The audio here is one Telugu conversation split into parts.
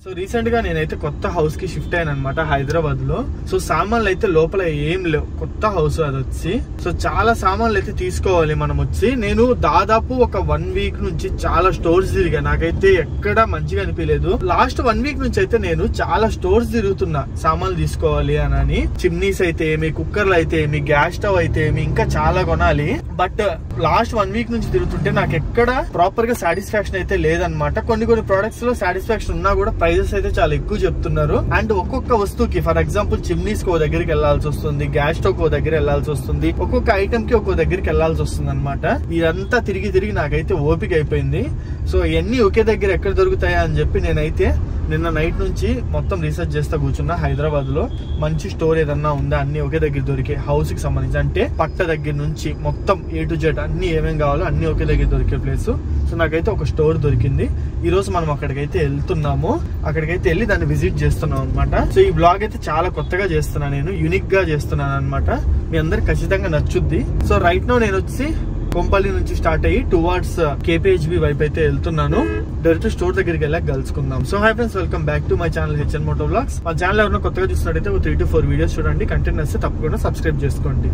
సో రీసెంట్ గా నేనైతే కొత్త హౌస్ కి షిఫ్ట్ అయ్యాను అనమాట హైదరాబాద్ లో సో సామాన్లు అయితే లోపల ఏం లేవు కొత్త హౌస్ అది వచ్చి సో చాలా సామాన్లు అయితే తీసుకోవాలి మనం వచ్చి నేను దాదాపు ఒక వన్ వీక్ నుంచి చాలా స్టోర్స్ తిరిగా నాకైతే ఎక్కడ మంచిగా అనిపించలేదు లాస్ట్ వన్ వీక్ నుంచి అయితే నేను చాలా స్టోర్స్ తిరుగుతున్నా సామాన్లు తీసుకోవాలి అని అని చిమ్నీస్ అయితే ఏమి కుక్కర్లు అయితే ఏమి గ్యాస్ స్టవ్ అయితే ఏమి ఇంకా చాలా కొనాలి బట్ లాస్ట్ వన్ వీక్ నుంచి తిరుగుతుంటే నాకు ఎక్కడ ప్రాపర్ గా సాటిస్ఫాక్షన్ అయితే లేదనమాట కొన్ని కొన్ని ప్రొడక్ట్స్ లో సాటిస్ఫాక్షన్ ఉన్నా కూడా ప్రైజెస్ అయితే చాలా ఎక్కువ చెప్తున్నారు అండ్ ఒక్కొక్క వస్తువుకి ఫర్ ఎగ్జాంపుల్ చిమ్నీస్ కో దగ్గరికి వెళ్లాల్సి వస్తుంది గ్యాస్ స్టవ్ కో దగ్గర వెళ్లాల్సి వస్తుంది ఒక్కొక్క ఐటమ్ కి ఒక్కో దగ్గరికి వెళ్లాల్సి వస్తుంది అనమాట ఇదంతా తిరిగి తిరిగి నాకైతే ఓపిక అయిపోయింది సో ఇవన్నీ ఒకే దగ్గర ఎక్కడ దొరుకుతాయా అని చెప్పి నేనైతే నిన్న నైట్ నుంచి మొత్తం రీసెర్చ్ చేస్తా కూర్చున్నా హైదరాబాద్ లో మంచి స్టోర్ ఏదన్నా ఉందా అన్ని ఒకే దగ్గర దొరికే హౌస్ కి సంబంధించి అంటే పట్ట దగ్గర నుంచి మొత్తం ఏ టు జెడ్ అన్ని ఏమేం కావాలో అన్ని ఒకే దగ్గర దొరికే ప్లేస్ సో నాకైతే ఒక స్టోర్ దొరికింది ఈ రోజు మనం అక్కడికైతే వెళ్తున్నాము అక్కడికైతే వెళ్ళి దాన్ని విజిట్ చేస్తున్నాం అనమాట సో ఈ బ్లాగ్ అయితే చాలా కొత్తగా చేస్తున్నాను నేను యూనిక్ గా చేస్తున్నాను అనమాట మీ అందరికి ఖచ్చితంగా నచ్చుద్ది సో రైట్ నో నేను వచ్చి కొంపల్లి నుంచి స్టార్ట్ అయ్యి టువార్డ్స్ కేపీహెచ్బి వైపు అయితే వెళ్తున్నాను డైరెక్ట్ స్టోర్ దగ్గరికి వెళ్ళాక కలుసుకుందాం so hi friends welcome back to my channel H N moto vlogs మా ఛానల్ ఎవరైనా కొత్తగా చూసినట్టయితే ఒక త్రీ టు ఫోర్ వీడియోస్ చూడండి కంటెంట్ వస్తే తప్పకుండా సబ్స్క్రైబ్ చేసుకోండి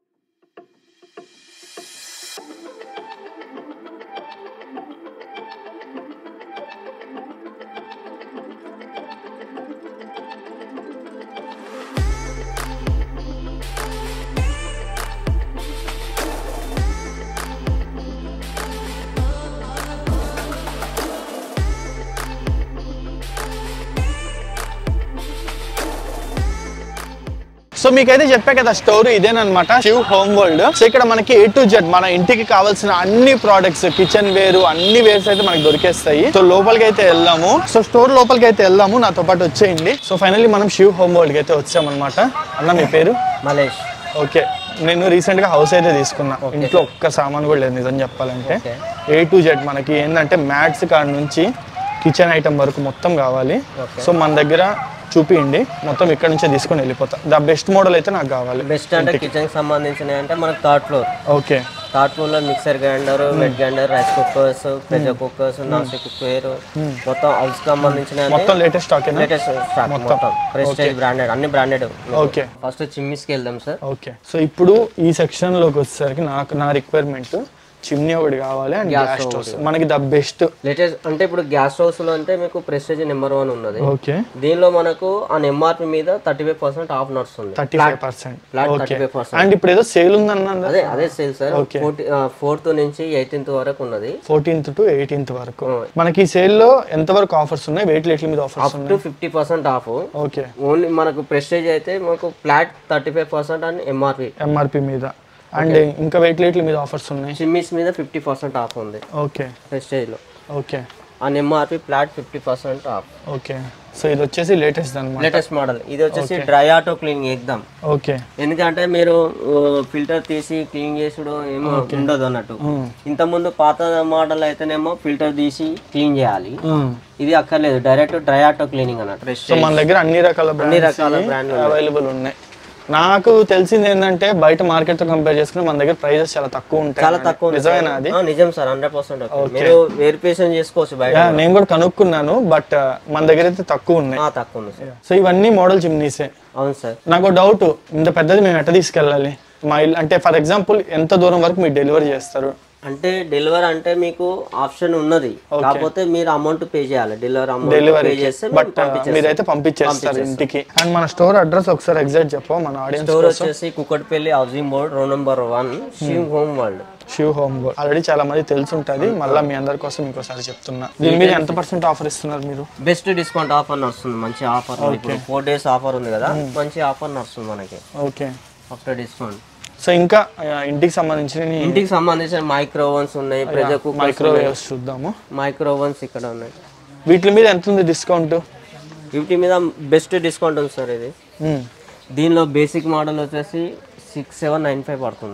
సో మీకైతే చెప్పా కదా స్టోర్ ఇదేనమాట శివ్ హోమ్ వరల్డ్ సో ఇక్కడ మనకి ఏ టు జెడ్ మన ఇంటికి కావాల్సిన అన్ని ప్రోడక్ట్స్ కిచెన్ వేరు అన్ని వేర్స్ అయితే మనకి దొరికేస్తాయి సో లోపలికి అయితే వెళ్దాము సో స్టోర్ లోపలికి అయితే వెళ్దాము నాతో పాటు వచ్చేయండి సో ఫైనల్లీ మనం శివ్ హోమ్ వరల్డ్ కి అయితే వచ్చామన్నమాట అన్న మీ పేరు మలేష్ ఓకే నేను రీసెంట్ గా హౌస్ అయితే తీసుకున్నా ఇంట్లో ఒక్క సామాన్ కూడా లేదు నిజం చెప్పాలంటే Okay. ఏ టు జెడ్ మనకి ఏంటంటే మ్యాట్స్ కాడ నుంచి కిచెన్ ఐటమ్ వరకు మొత్తం కావాలి Okay. సో మన దగ్గర చూపియండి మొత్తం ఇక్కడ నుంచే తీసుకొని వెళ్ళిపోతా ద బెస్ట్ మోడల్ అయితే నాకు కావాలి బెస్ట్ అంటే కిచెన్ కి సంబంధించినవి అంటే మనకు third floor okay third floor లో mixer grinder wet grinder rice cookers pressure cookers non stick cooker మొత్తం హౌస్ కి సంబంధించిన మొత్తం లేటెస్ట్ స్టాక్ లేటెస్ట్ స్టాక్ మొత్తం ప్రెస్టేజ్ బ్రాండెడ్ అన్ని బ్రాండెడ్ ఓకే ఫస్ట్ చిమ్మిస్ కి వెళ్దాం సార్ ఓకే సో ఇప్పుడు ఈ సెక్షన్ లోకి వచ్చేసరికి నాకు నా రిక్వైర్మెంట్ చిమ్నీ ఒకటి కావాలి and Gas gas stove stoves మనకి ద బెస్ట్ లేటెస్ట్ అంటే ఇప్పుడు గ్యాస్ స్టవ్స్ లో అంటే మీకు ప్రెస్టేజ్ నెంబర్ వన్ ఉన్నది ఓకే దీనిలో మనకు ఆ ఎంఆర్పి మీద థర్టీ ఫైవ్ పర్సెంట్ ఆఫ్ నడుస్తుంది thirty five percent flat okay thirty five percent and ఇప్పుడు ఏదో సేల్ ఉందన్నది అదే అదే సేల్ సార్ Okay. ఫోర్త్ నుంచి ఎయిటీన్త్ వరకు ఉన్నది ఫోర్టీన్త్ టు ఎయిటీన్త్ వరకు మనకి ఈ సేల్ లో ఎంత వరకు ఆఫర్స్ ఉన్నాయి వెయిట్ లిటిల్ మీద ఆఫర్స్ అప్ ఉన్నాయి to fifty percent off okay only మనకు ప్రెస్టేజ్ అయితే మనకు flat thirty five percent and MRP MRP మీద అండ్ ఇంకా వెయిట్ లిటిల్ మీద ఆఫర్స్ ఉన్నాయి చిమ్మిస్ మీద ఫిఫ్టీ పర్సెంట్ ఆఫ్ ఉంది ఓకే ప్రెస్టేజ్లో okay and MRP flat fifty percent off okay so ఇది వచ్చేసి లేటెస్ట్ అనమాట లేటెస్ట్ మోడల్ ఇది వచ్చేసి డ్రై ఆటో క్లీనింగ్ ఎగ్దాం ఓకే ఎందుకంటే మీరు ఫిల్టర్ తీసి క్లీన్ చేసుడు ఏమో ఉండదు అన్నట్టు ఇంత ముందు పాత మోడల్ అయితేనేమో ఫిల్టర్ తీసి క్లీన్ చేయాలి ఇది అక్కర్లేదు డైరెక్ట్ డ్రై ఆటో క్లీనింగ్ అన్నట్టు సో ప్రెస్టేజ్ మన దగ్గర అన్ని రకాల అన్ని బ్రాండ్స్ రకాల బ్రాండ్లు అవైలబుల్ ఉన్నాయి నాకు తెలిసింది ఏంటంటే బయట మార్కెట్ తో కంపేర్ చేసుకుని మన దగ్గర ప్రైజెస్ చాలా తక్కువ ఉంటాయి చాలా తక్కువ ఉంది సార్. నిజమేనా అది ఆ, నిజం సార్ హండ్రెడ్ పర్సెంట్ మీరు వెరిఫికేషన్ చేసుకోవచ్చు బయట యా, నేను కూడా కనుక్కున్నాను బట్ మన దగ్గర అయితే తక్కువ ఉన్నాయి ఆ, తక్కువ ఉంది సార్ సో ఇవన్నీ మోడల్ చిమ్నీసే అవును సార్ నాకు డౌట్ ఇంత పెద్దది మేము ఎట్ట తీసుకెళ్ళాలి మా ఇల్లు అంటే ఫర్ ఎగ్జాంపుల్ ఎంత దూరం వరకు మీరు డెలివరీ చేస్తారు అంటే డెలివరీ అంటే మీకు ఆప్షన్ ఉన్నది కాకపోతే మీరు అమౌంట్ పే చేయాలి డెలివరీ అమౌంట్ డెలివరీ పే చేస్తే బట్ మీరైతే పంపించేస్తారు ఇంటికి అండ్ మన స్టోర్ అడ్రస్ ఒకసారి ఎగ్జాక్ట్ చెప్పు మన ఆడియన్స్ స్టోర్ వచ్చేసి Kukatpally housing board road number one Shiv home world Shiv home already చాలా మంది తెలిసి ఉంటుంది మళ్ళీ మీ అందరి కోసం ఇంకోసారి చెప్తున్నా దీని మీద ఎంత పర్సెంట్ ఆఫర్ ఇస్తున్నారు మీరు బెస్ట్ డిస్కౌంట్ ఆఫర్ నడుస్తుంది మంచి ఆఫర్ ఇప్పుడు ఫోర్ డేస్ ఆఫర్ ఉంది కదా మంచి ఆఫర్ నడుస్తుంది మనకి ఓకే ఆఫ్టర్ డిస్కౌంట్ సో ఇంకా ఆ, ఇంటికి సంబంధించిన ఇంటికి సంబంధించిన మైక్రో ఓవెన్స్ ఉన్నాయి ప్రెజర్ కుక్కర్ మైక్రోవేవ్స్ చూద్దాము మైక్రో ఓవెన్స్ ఇక్కడ ఉన్నాయి వీటి మీద ఎంత ఉంది డిస్కౌంట్ ఫిఫ్టీ మీద బెస్ట్ డిస్కౌంట్ ఉంది సార్ ఇది దీనిలో బేసిక్ మోడల్ వచ్చేసి సిక్స్ సెవెన్ నైన్ ఫైవ్ పడుతుంది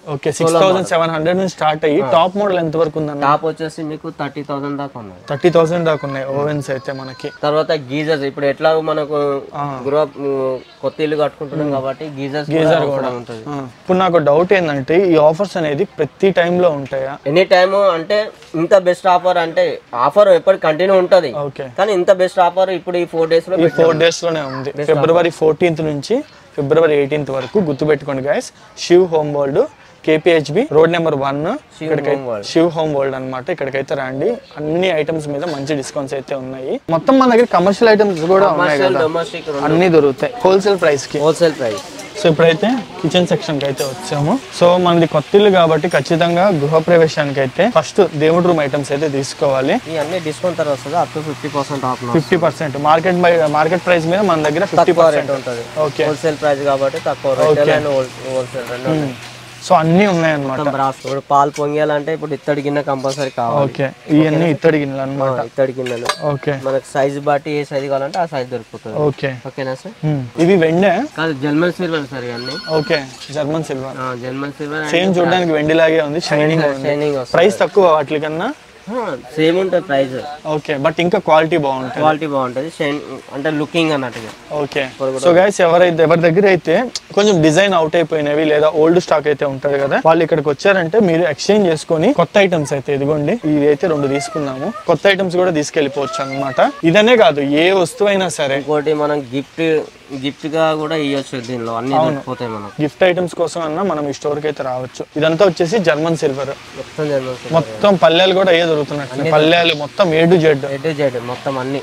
okay six thousand seven hundred నుంచి స్టార్ట్ అయ్యి టాప్ మోడల్ ఎంత వరకు ఉందన్న టాప్ వచ్చేసి మీకు థర్టీ థౌసండ్ దాకా ఉన్నది థర్టీ థౌసండ్ దాకా ఉన్నాయి ఓవెన్స్ అయితే మనకి తర్వాత గీజర్స్ ఇప్పుడు ఎట్లా మనకు గృహ కొత్త ఇల్లు కట్టుకుంటున్నాం కాబట్టి గీజర్స్ గీజర్ కూడా ఉంటుంది ఆ, ఇప్పుడు నాకు డౌట్ ఏంటంటే ఈ ఆఫర్స్ అనేది ప్రతి టైంలో ఉంటాయా ఎనీ టైమ్ అంటే ఇంత బెస్ట్ ఆఫర్ అంటే ఆఫర్ ఎప్పటి కంటిన్యూ ఉంటది ఓకే కానీ ఇంత బెస్ట్ ఆఫర్ ఇప్పుడు ఈ ఫోర్ డేస్ లో ఈ ఫోర్ డేస్ లోనే ఉంది ఫిబ్రవరి ఫోర్టీన్త్ నుంచి ఫిబ్రవరి ఎయిటీన్త్ వరకు గుర్తుపెట్టుకోండి guys Shiv home world KPHB road number one ఇక్కడికి శివ్ హోమ్ వరల్డ్ అన్నమాట ఇక్కడికైతే రండి అన్ని ఐటమ్స్ మీద మంచి డిస్కౌంట్స్ అయితే ఉన్నాయి మొత్తం మన దగ్గర కమర్షియల్ ఐటమ్స్ కూడా ఉన్నాయి కదా డొమెస్టిక్ అన్ని దొరుకుతాయి హోల్సేల్ ప్రైస్ కి హోల్సేల్ ప్రైస్ సో ఇప్పుడైతే కిచెన్ సెక్షన్ కి అయితే వచ్చాము సో మనది కొత్త ఇల్లు కాబట్టి ఖచ్చితంగా గృహ ప్రవేశానికి అయితే ఫస్ట్ దేవుడి రూమ్ ఐటమ్స్ అయితే తీసుకోవాలి ఈ అన్ని డిస్కౌంట్ తర్వాత వస్తుంది up to fifty percent off fifty percent market market price మీద మన దగ్గర ఫిఫ్టీ తక్కువ పర్సెంట్ రేట్ ఉంటుంది ఓకే హోల్సేల్ ప్రైస్ కాబట్టి తక్కువ రిటైల్ అండ్ హోల్సేల్ రెండు ఉంటాయి. సో అన్నీ ఉన్నాయన్నమాట మొత్తం బ్రాస్ ఇప్పుడు పాలు పొంగేయాలంటే ఇప్పుడు ఇత్తడి గిన్నె కంపల్సరీ కావాలి ఓకే ఇవన్నీ ఇత్తడి గిన్నెలు అనమాట ఆ, ఇత్తడి గిన్నెలు ఓకే మనకు సైజ్ బట్టి ఏ సైజ్ కావాలంటే ఆ సైజ్ దొరుకుతుంది ఓకే ఓకేనా సార్ మ్మ్. ఇవి వెండే కాదు జర్మన్ సిల్వర్ సార్ ఇవన్నీ okay German silver German silver same చూడడానికి వెండిలాగే ఉంది షైనింగ్ ఉంది షైనింగ్ వస్తుంది ప్రైస్ తక్కువ వాటి కన్నా సేమ్ ఉంటుంది ప్రైస్ ఓకే బట్ ఇంకా క్వాలిటీ బాగుంటుంది క్వాలిటీ బాగుంటుంది షైన్ అంటే లుకింగ్ అన్నట్టుగా ఓకే సో గైస్ ఎవరైతే ఎవరి దగ్గర అయితే కొంచెం డిజైన్ అవుట్ అయిపోయినవి లేదా ఓల్డ్ స్టాక్ అయితే ఉంటది కదా వాళ్ళు ఇక్కడికి వచ్చారంటే మీరు ఎక్స్చేంజ్ చేసుకొని కొత్త ఐటమ్స్ అయితే ఇదిగోండి ఇవి అయితే రెండు తీసుకున్నాము కొత్త ఐటమ్స్ కూడా తీసుకెళ్లిపోవచ్చు అన్నమాట ఇదనే కాదు ఏ వస్తువు అయినా సరే ఇంకోటి మనం గిఫ్ట్ గిఫ్ట్ గా కూడా ఇవ్వచ్చు దీనిలో అన్ని దొరికిపోతాయి మనకు గిఫ్ట్ ఐటమ్స్ కోసం అన్నా మనం ఈ స్టోర్ కి అయితే రావచ్చు ఇదంతా వచ్చేసి జర్మన్ సిల్వర్ మొత్తం జర్మన్ సిల్వర్ మొత్తం పల్లెలు కూడా ఏ దొరుకుతున్నట్టు పల్లెలు మొత్తం A to Z A to Z మొత్తం అన్ని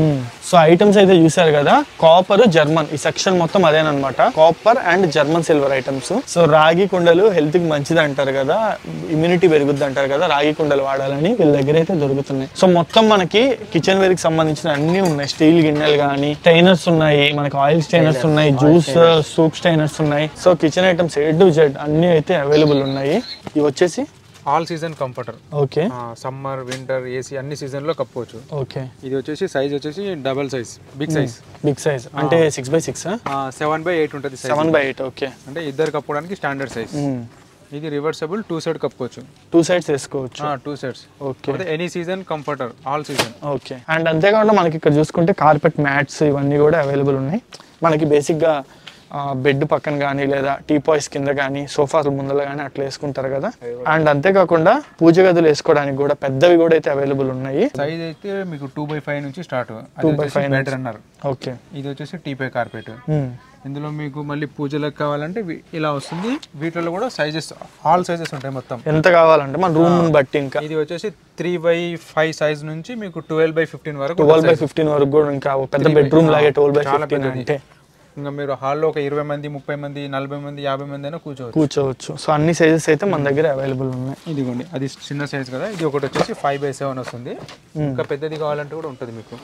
సో ఐటమ్స్ అయితే చూసారు కదా కాపర్ జర్మన్ ఈ సెక్షన్ మొత్తం అదేనమాట copper and German silver items so రాగి కుండలు హెల్త్ కి మంచిది అంటారు కదా ఇమ్యూనిటీ పెరుగుద్ది అంటారు కదా రాగి కుండలు వాడాలని వీళ్ళ దగ్గర అయితే దొరుకుతున్నాయి సో మొత్తం మనకి కిచెన్ వేర్ కి సంబంధించిన అన్ని ఉన్నాయి స్టీల్ గిన్నెలు కానీ స్టైనర్స్ ఉన్నాయి మనకి ఆయిల్ స్టైనర్స్ ఉన్నాయి జ్యూస్ సూప్ స్టైనర్స్ ఉన్నాయి so kitchen items A to Z అన్ని అయితే అవైలబుల్ ఉన్నాయి ఇవి వచ్చేసి all season comforter okay summer winter AC అన్ని సీజన్ లో కప్పుకోవచ్చు ఓకే ఇది వచ్చేసి సైజ్ వచ్చేసి double size big size big size అంటే six by six seven by eight ఉంటుంది size seven by eight okay అంటే ఇద్దరు కప్పుకోవడానికి స్టాండర్డ్ సైజ్ ఇది రివర్సబుల్ టూ సైడ్ కప్పుకోవచ్చు టూ సైడ్స్ వేసుకోవచ్చు two sides okay any season comforter all season okay and అంతేకాకుండా మనకి ఇక్కడ చూసుకుంటే కార్పెట్ మ్యాట్స్ ఇవన్నీ కూడా అవైలబుల్ ఉన్నాయి మనకి బేసిక్గా బెడ్ పక్కన కానీ లేదా టీ పాయ్స్ కింద కానీ సోఫాల ముందర కానీ అట్లా వేసుకుంటారు కదా అండ్ అంతేకాకుండా పూజ గదులు వేసుకోవడానికి కూడా పెద్దవి కూడా అయితే అవైలబుల్ ఉన్నాయి సైజ్ అయితే మీకు టూ బై ఫైవ్ నుంచి స్టార్ట్ అది వచ్చేసి బెటర్ అన్నారు ఓకే ఇది వచ్చేసి టీపై కార్పెట్ ఇందులో మీకు మళ్ళీ పూజలకు కావాలంటే వి- ఇలా వస్తుంది వీటిలో కూడా సైజెస్ ఆల్ సైజెస్ ఉంటాయి మొత్తం ఎంత కావాలంటే మన రూమ్ బట్టి ఇంకా ఇది వచ్చేసి త్రీ బై ఫైవ్ సైజ్ నుంచి మీకు ట్వెల్వ్ బై ఫిఫ్టీన్ వరకు ట్వెల్వ్ బై ఫిఫ్టీన్ వరకు కూడా ఇంకా ఒక పెద్ద బెడ్రూమ్ లాగే ట్వెల్వ్ బై చాలా ఫిఫ్టీన్ పెద్దది. అంటే ఇంకా మీరు హాల్లో ఒక ఇరవై మంది ముప్పై మంది నలభై మంది యాభై మంది అయినా కూర్చోవచ్చు కూర్చోవచ్చు సో అన్ని సైజెస్ అయితే మన దగ్గర అవైలబుల్ ఉన్నాయి ఇదిగోండి అది చిన్న సైజ్ కదా ఇది ఒకటి వచ్చేసి ఫైవ్ బై సెవెన్ వస్తుంది ఇంకా పెద్దది కావాలంటే కూడా ఉంటుంది మీకు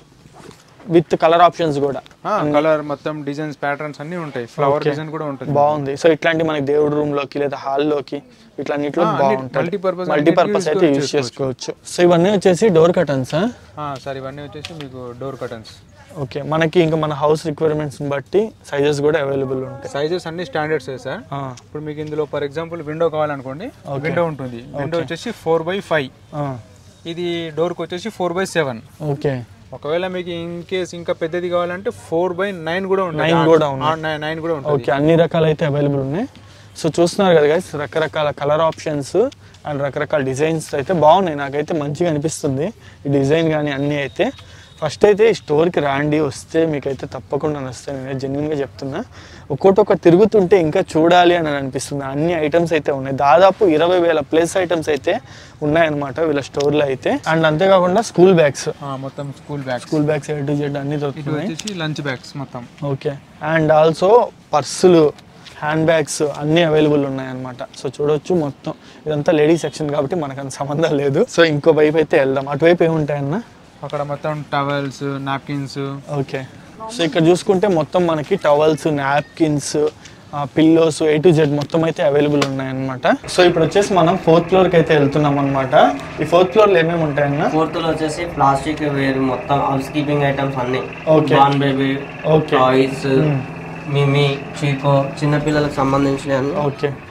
విత్ కలర్ ఆప్షన్స్ కూడా కలర్ మొత్తం డిజైన్స్ ప్యాటర్న్స్ అన్ని ఉంటాయి ఫ్లవర్ డిజైన్ కూడా ఉంటుంది బాగుంది సో ఇట్లాంటి మనకి దేవుడి రూమ్ లోకి లేదా హాల్లోకి ఇట్లన్నిట్లో బాగుంటుంది multi-purpose మల్టీపర్పస్ అయితే యూజ్ చేసుకోవచ్చు సో ఇవన్నీ వచ్చేసి డోర్ కటన్స్ సార్ ఇవన్నీ వచ్చేసి మీకు డోర్ కటన్స్ ఓకే మనకి ఇంకా మన హౌస్ రిక్వైర్మెంట్స్ బట్టి సైజెస్ కూడా అవైలబుల్ ఉంటాయి సైజెస్ అన్ని స్టాండర్డ్స్ సార్ ఆ, ఇప్పుడు మీకు ఇందులో ఫర్ ఎగ్జాంపుల్ విండో కావాలనుకోండి విండో ఉంటుంది విండో వచ్చేసి ఫోర్ బై ఫైవ్ ఆ, ఇది డోర్కి వచ్చేసి ఫోర్ బై సెవెన్ ఓకే ఒకవేళ మీకు ఇన్ కేస్ ఇంకా పెద్దది కావాలంటే ఫోర్ బై నైన్ కూడా ఉంటుంది Nine కూడా నైన్ కూడా ఉంటుంది ఓకే అన్ని రకాలు అయితే అవైలబుల్ ఉన్నాయి సో చూస్తున్నారు కదా గైస్ రకరకాల కలర్ ఆప్షన్స్ అండ్ రకరకాల డిజైన్స్ అయితే బాగున్నాయి నాకైతే మంచిగా అనిపిస్తుంది ఈ డిజైన్ కానీ అన్నీ అయితే ఫస్ట్ అయితే ఈ స్టోర్కి రాండి వస్తే మీకైతే తప్పకుండా నస్తాయి నేను జెన్యున్గా చెప్తున్నా ఒక్కొక్కటి ఒక తిరుగుతుంటే ఇంకా చూడాలి అని అనిపిస్తుంది అన్ని ఐటమ్స్ అయితే ఉన్నాయి దాదాపు ఇరవై వేల ప్లేస్ ఐటమ్స్ అయితే ఉన్నాయన్నమాట వీళ్ళ స్టోర్లో అయితే అండ్ అంతేకాకుండా స్కూల్ బ్యాగ్స్ ఆ, మొత్తం school bags school bags A to Z అన్ని ఇది దొరుకుతున్నాయి వచ్చేసి లంచ్ బ్యాగ్స్ మొత్తం ఓకే అండ్ ఆల్సో పర్సులు హ్యాండ్ బ్యాగ్స్ అన్నీ అవైలబుల్ ఉన్నాయన్నమాట సో చూడొచ్చు మొత్తం ఇదంతా లేడీ సెక్షన్ కాబట్టి మనకు అంత సంబంధం లేదు సో ఇంకో వైపు అయితే వెళ్దాం అటువైపు ఏముంటాయన్న అక్కడ మొత్తం టవల్స్ నాప్కిన్స్ ఓకే సో ఇక్కడ చూసుకుంటే మొత్తం మనకి towels napkins pillows A to Z మొత్తం అయితే అవైలబుల్ ఉన్నాయన్నమాట సో ఇప్పుడు వచ్చేసి మనం ఫోర్త్ ఫ్లోర్కి అయితే వెళ్తున్నాం అనమాట ఈ ఫోర్త్ ఫ్లోర్లో ఏమేమి ఉంటాయన్న ఫోర్త్ లో వచ్చేసి ప్లాస్టిక్ వేరు మొత్తం హౌస్ కీపింగ్ ఐటమ్స్ అన్ని Okay. బాన్ బేబీ Okay. టాయ్స్ మిమి చీకో చిన్న పిల్లలకు సంబంధించిన ఓకే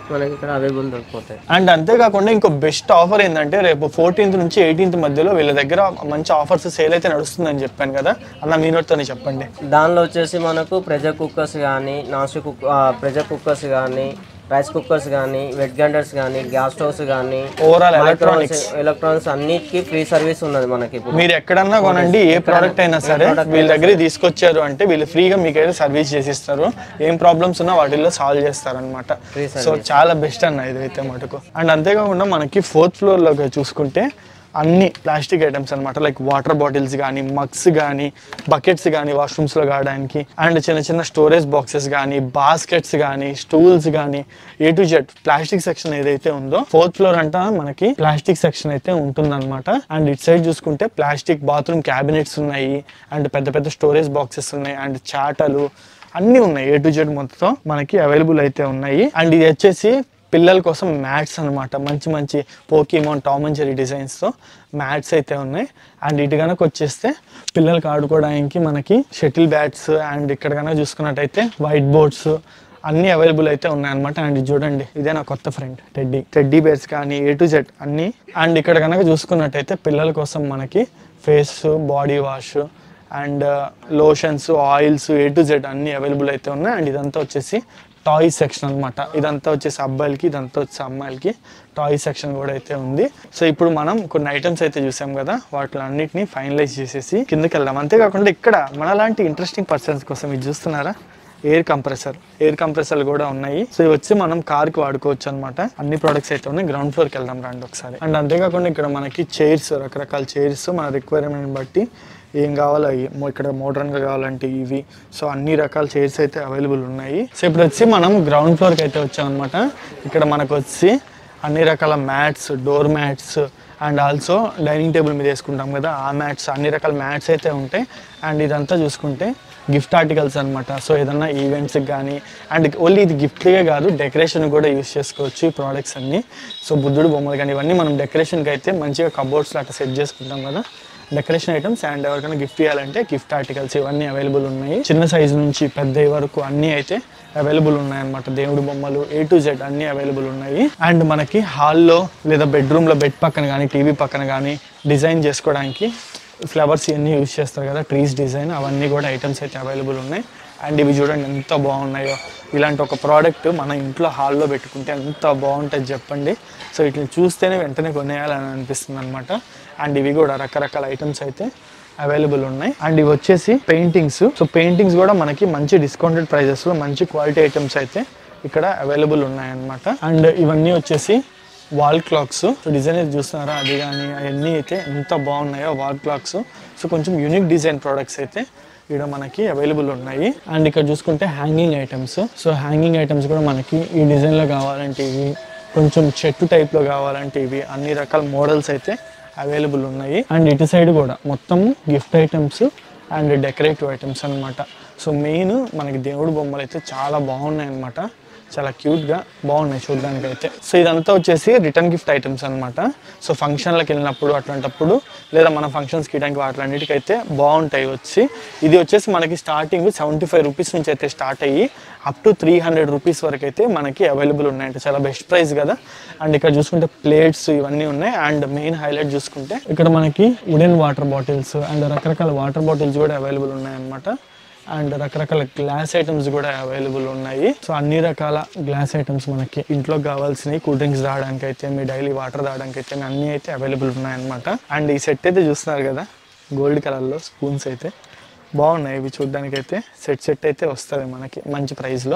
మనకి ఇక్కడ అవైలబుల్ దొరికిపోతాయి అండ్ అంతేకాకుండా ఇంకో బెస్ట్ ఆఫర్ ఏంటంటే రేపు ఫోర్టీన్త్ నుంచి ఎయిటీన్త్ మధ్యలో వీళ్ళ దగ్గర మంచి ఆఫర్స్ సేల్ అయితే నడుస్తుందని చెప్పాను కదా అన్న మీ నోట్తోనే చెప్పండి దానిలో వచ్చేసి మనకు ప్రెషర్ కుక్కర్స్ కానీ non stick cook pressure cookers కానీ రైస్ కుక్కర్స్ కానీ వెట్ గ్రైండర్స్ కానీ గ్యాస్ స్టవ్స్ కానీ ఓవరాల్ ఎలక్ట్రానిక్స్ ఎలక్ట్రానిక్స్ అన్నిటికీ ఫ్రీ సర్వీస్ ఉన్నది మనకి ఇప్పుడు మీరు ఎక్కడన్నా కొనండి ఏ ప్రోడక్ట్ అయినా సరే వీళ్ళ దగ్గర తీసుకొచ్చారు అంటే వీళ్ళు ఫ్రీగా మీకు అయితే సర్వీస్ చేసిస్తారు ఏం ప్రాబ్లమ్స్ ఉన్నా వాటిల్లో సాల్వ్ చేస్తారు అనమాట సో చాలా బెస్ట్ అన్న ఇదైతే మటుకు అండ్ అంతేకాకుండా మనకి ఫోర్త్ ఫ్లోర్ లో చూసుకుంటే అన్ని ప్లాస్టిక్ ఐటమ్స్ అనమాట లైక్ వాటర్ బాటిల్స్ కానీ మగ్స్ కానీ బకెట్స్ కానీ వాష్రూమ్స్లో కావడానికి అండ్ చిన్న చిన్న స్టోరేజ్ బాక్సెస్ కానీ బాస్కెట్స్ కానీ స్టూల్స్ కానీ A to Z plastic section ఏదైతే ఉందో ఫోర్త్ ఫ్లోర్ అంట మనకి ప్లాస్టిక్ సెక్షన్ అయితే ఉంటుందన్నమాట అండ్ ఇట్ సైడ్ చూసుకుంటే ప్లాస్టిక్ బాత్రూమ్ క్యాబినెట్స్ ఉన్నాయి అండ్ పెద్ద పెద్ద స్టోరేజ్ బాక్సెస్ ఉన్నాయి అండ్ చాటలు అన్నీ ఉన్నాయి ఏ టు జెడ్ మొత్తం మనకి అవైలబుల్ అయితే ఉన్నాయి అండ్ ఇది వచ్చేసి పిల్లల కోసం మ్యాట్స్ అన్నమాట మంచి మంచి పోకీమోన్ టామ్ అండ్ జెరీ డిజైన్స్తో మ్యాట్స్ అయితే ఉన్నాయి అండ్ ఇటు కనుక వచ్చేస్తే పిల్లలకి ఆడుకోవడానికి మనకి షటిల్ బ్యాట్స్ అండ్ ఇక్కడ కనుక చూసుకున్నట్టయితే వైట్ బోర్డ్స్ అన్నీ అవైలబుల్ అయితే ఉన్నాయన్నమాట అండ్ ఇది చూడండి ఇదే నా కొత్త ఫ్రెండ్ టెడ్డీ టెడ్డీ బేర్స్ కానీ ఏ టు జెడ్ అన్నీ అండ్ ఇక్కడ కనుక చూసుకున్నట్టయితే పిల్లల కోసం మనకి face body wash and lotions oils A to Z అన్ని అవైలబుల్ అయితే ఉన్నాయి అండ్ ఇదంతా వచ్చేసి టాయ్ సెక్షన్ అన్నమాట ఇదంతా వచ్చేసి అబ్బాయిలకి ఇదంతా వచ్చేసి అమ్మాయిలకి టాయ్ సెక్షన్ కూడా అయితే ఉంది సో ఇప్పుడు మనం కొన్ని ఐటమ్స్ అయితే చూసాం కదా వాటిలో అన్నిటిని ఫైనలైజ్ చేసేసి కిందకి వెళ్దాం అంతేకాకుండా ఇక్కడ మనలాంటి ఇంట్రెస్టింగ్ పర్సన్స్ కోసం ఇది చూస్తున్నారా ఎయిర్ కంప్రెసర్ ఎయిర్ కంప్రెసర్లు కూడా ఉన్నాయి సో ఇవి వచ్చి మనం కార్ కి వాడుకోవచ్చు అనమాట అన్ని ప్రొడక్ట్స్ అయితే ఉన్నాయి గ్రౌండ్ ఫ్లోర్కి వెళ్దాం రండి ఒకసారి అండ్ అంతేకాకుండా ఇక్కడ మనకి చైర్స్ రకరకాల చైర్స్ మన రిక్వైర్మెంట్ బట్టి ఏం కావాలో అవి మో- ఇక్కడ మోడర్న్ గా కావాలంటే ఇవి సో అన్ని రకాల చైర్స్ అయితే అవైలబుల్ ఉన్నాయి సో ఇప్పుడు వచ్చి మనం గ్రౌండ్ ఫ్లోర్ కి అయితే వచ్చాం అనమాట ఇక్కడ మనకు వచ్చి అన్ని రకాల mats door mats and also dining table మీద వేసుకుంటాం కదా ఆ మ్యాట్స్ అన్ని రకాల మ్యాట్స్ అయితే ఉంటాయి అండ్ ఇదంతా చూసుకుంటే గిఫ్ట్ ఆర్టికల్స్ అనమాట సో ఏదన్నా ఈవెంట్స్కి కానీ అండ్ ఓన్లీ ఇది గిఫ్ట్గా కాదు డెకరేషన్ కూడా యూస్ చేసుకోవచ్చు ఈ ప్రోడక్ట్స్ అన్ని సో బుద్ధుడు బొమ్మలు కానీ ఇవన్నీ మనం డెకరేషన్కి అయితే మంచిగా కబోర్డ్స్లో అట్లా సెట్ చేసుకుంటాం కదా డెకరేషన్ ఐటమ్స్ అండ్ ఎవరికైనా గిఫ్ట్ ఇవ్వాలంటే గిఫ్ట్ ఆర్టికల్స్ ఇవన్నీ అవైలబుల్ ఉన్నాయి చిన్న సైజు నుంచి పెద్ద వరకు అన్నీ అయితే అవైలబుల్ ఉన్నాయి అనమాట దేవుడి బొమ్మలు ఏ టు జెడ్ అన్నీ అవైలబుల్ ఉన్నాయి అండ్ మనకి హాల్లో లేదా బెడ్రూమ్లో బెడ్ పక్కన కానీ టీవీ పక్కన కానీ డిజైన్ చేసుకోవడానికి ఫ్లవర్స్ ఇవన్నీ యూజ్ చేస్తారు కదా ట్రీస్ డిజైన్ అవన్నీ కూడా ఐటమ్స్ అయితే అవైలబుల్ ఉన్నాయి అండ్ ఇవి చూడండి ఎంత బాగున్నాయో ఇలాంటి ఒక ప్రోడక్ట్ మన ఇంట్లో హాల్లో పెట్టుకుంటే ఎంత బాగుంటుంది చెప్పండి సో ఇట్లా చూస్తేనే వెంటనే కొనేయాలని అనిపిస్తుంది అనమాట అండ్ ఇవి కూడా రకరకాల ఐటమ్స్ అయితే అవైలబుల్ ఉన్నాయి అండ్ ఇవి వచ్చేసి పెయింటింగ్స్ సో పెయింటింగ్స్ కూడా మనకి మంచి డిస్కౌంటెడ్ ప్రైజెస్ లో మంచి క్వాలిటీ ఐటమ్స్ అయితే ఇక్కడ అవైలబుల్ ఉన్నాయన్నమాట అండ్ ఇవన్నీ వచ్చేసి వాల్ క్లాక్స్ సో డిజైన్ అయితే చూస్తున్నారా అది కానీ అవన్నీ అయితే ఎంత బాగున్నాయో వాల్ క్లాక్స్ సో కొంచెం యూనిక్ డిజైన్ ప్రోడక్ట్స్ అయితే ఇక్కడ మనకి అవైలబుల్ ఉన్నాయి అండ్ ఇక్కడ చూసుకుంటే hanging items so hanging items కూడా మనకి ఈ డిజైన్లో కావాలంటే ఇవి కొంచెం చెట్టు టైప్లో కావాలంటే ఇవి అన్ని రకాల మోడల్స్ అయితే అవైలబుల్ ఉన్నాయి అండ్ ఇటు సైడ్ కూడా మొత్తం gift items and decorative items అన్నమాట సో మెయిన్ మనకి దేవుడి బొమ్మలు అయితే చాలా బాగున్నాయి అన్నమాట చాలా క్యూట్గా బాగున్నాయి చూడడానికి అయితే సో ఇదంతా వచ్చేసి రిటర్న్ గిఫ్ట్ ఐటమ్స్ అనమాట సో ఫంక్షన్లకు వెళ్ళినప్పుడు అట్లాంటప్పుడు లేదా మన ఫంక్షన్స్కి ఇవ్వడానికి వాటిలన్నిటికైతే బాగుంటాయి వచ్చి ఇది వచ్చేసి మనకి స్టార్టింగ్ సెవెంటీ ఫైవ్ రూపీస్ నుంచి అయితే స్టార్ట్ అయ్యి up to three hundred rupees వరకు అయితే మనకి అవైలబుల్ ఉన్నాయంట చాలా బెస్ట్ ప్రైస్ కదా అండ్ ఇక్కడ చూసుకుంటే ప్లేట్స్ ఇవన్నీ ఉన్నాయి అండ్ మెయిన్ హైలైట్ చూసుకుంటే ఇక్కడ మనకి వుడెన్ వాటర్ బాటిల్స్ అండ్ రకరకాల వాటర్ బాటిల్స్ కూడా అవైలబుల్ ఉన్నాయన్నమాట అండ్ రకరకాల గ్లాస్ ఐటమ్స్ కూడా అవైలబుల్ ఉన్నాయి సో అన్ని రకాల గ్లాస్ ఐటమ్స్ మనకి ఇంట్లో కావాల్సినవి కూల్ డ్రింక్స్ తాగడానికి అయితే మీ డైలీ వాటర్ తాగడానికి అయితే అన్ని అయితే అవైలబుల్ ఉన్నాయన్నమాట అండ్ ఈ సెట్ అయితే చూస్తున్నారు కదా గోల్డ్ కలర్లో స్పూన్స్ అయితే బాగున్నాయి ఇవి చూడడానికి అయితే సెట్ సెట్ అయితే వస్తుంది మనకి మంచి ప్రైస్లో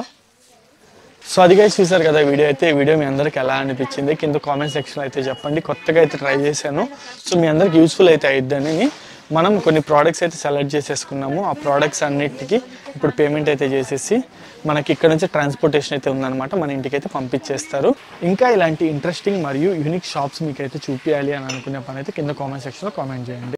సో అది గైస్ చూసారు కదా వీడియో అయితే ఈ వీడియో మీ అందరికి ఎలా అనిపించింది కింద కామెంట్ సెక్షన్ అయితే చెప్పండి కొత్తగా అయితే ట్రై చేశాను సో మీ అందరికి యూస్ఫుల్ అయితే అయిద్దని మనం కొన్ని ప్రోడక్ట్స్ అయితే సెలెక్ట్ చేసేసుకున్నాము ఆ ప్రోడక్ట్స్ అన్నిటికీ ఇప్పుడు పేమెంట్ అయితే చేసేసి మనకి ఇక్కడ నుంచి ట్రాన్స్పోర్టేషన్ అయితే ఉందన్నమాట మన ఇంటికి అయితే పంపించేస్తారు ఇంకా ఇలాంటి ఇంట్రెస్టింగ్ మరియు యూనిక్ షాప్స్ మీకు అయితే చూపించాలి అని అనుకునే పని అయితే కింద కామెంట్ సెక్షన్లో కామెంట్ చేయండి